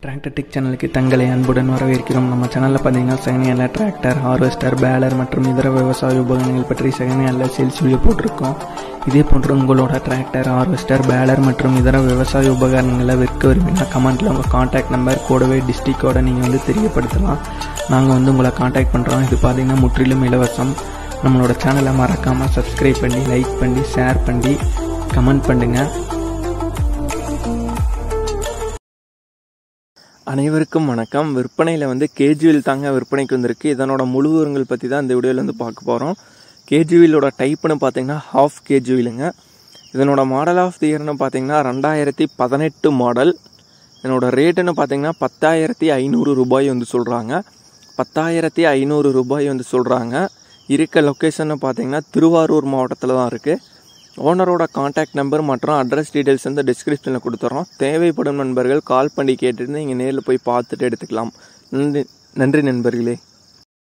tractor tech சேனலுக்கு தங்களை அன்புடன் வரவேற்கிறோம் நம்ம சேனலில் பார்த்தீங்கன்னா செகண்ட் டிராக்டர் ஹார்வெஸ்டர் பேலர் மற்றும் இதர விவசாய உபகரணங்கள் பற்றி செகண்ட் சேல்ஸ் வீடியோ போட்டிருக்கோம் இதே போன்று உங்களோட டிராக்டர் ஹார்வெஸ்டர் பேலர் மற்றும் இதர விவசாய உபகரணங்களை விற்க விரும்பினா கமெண்ட்டில் உங்கள் காண்டாக்ட் நம்பர் கூடவே டிஸ்ட்ரிக்டோட நீங்கள் வந்து தெரியப்படுத்தலாம் நாங்கள் வந்து உங்களை காண்டாக்ட் பண்ணுறோம் இது பார்த்தீங்கன்னா முற்றிலும் இலவசம் நம்மளோட சேனலை மறக்காமல் சப்ஸ்கிரைப் பண்ணி லைக் பண்ணி ஷேர் பண்ணி கமெண்ட் பண்ணுங்கள் அனைவருக்கும் வணக்கம் விற்பனையில் வந்து கேஜுவில் தாங்க விற்பனைக்கு வந்திருக்கு இதனோட முழு விவரங்கள் பற்றி தான் இந்த வீடியோவில் வந்து பார்க்க போகிறோம் கேஜுவிலோட டைப்புன்னு பார்த்தீங்கன்னா ஹாஃப் கேஜுவிலுங்க இதனோட மாடல் ஆஃப் தி இயர்னு பார்த்தீங்கன்னா ரெண்டாயிரத்தி பதினெட்டு மாடல் இதனோட ரேட்டுன்னு பார்த்தீங்கன்னா பத்தாயிரத்தி ஐநூறு ரூபாய் வந்து சொல்கிறாங்க பத்தாயிரத்தி ஐநூறு ரூபாய் வந்து சொல்கிறாங்க இருக்க லொக்கேஷன்னு பார்த்தீங்கன்னா திருவாரூர் மாவட்டத்தில் தான் இருக்குது ஓனரோட காண்டாக்ட் நம்பர் மற்றும் அட்ரஸ் டீட்டெயில்ஸ் வந்து டிஸ்கிரிப்ஷனில் கொடுத்துட்றோம் தேவைப்படும் நண்பர்கள் கால் பண்ணி கேட்டுட்டு நீங்கள் நேரில் போய் பார்த்துட்டு எடுத்துக்கலாம் நன்றி நன்றி நண்பர்களே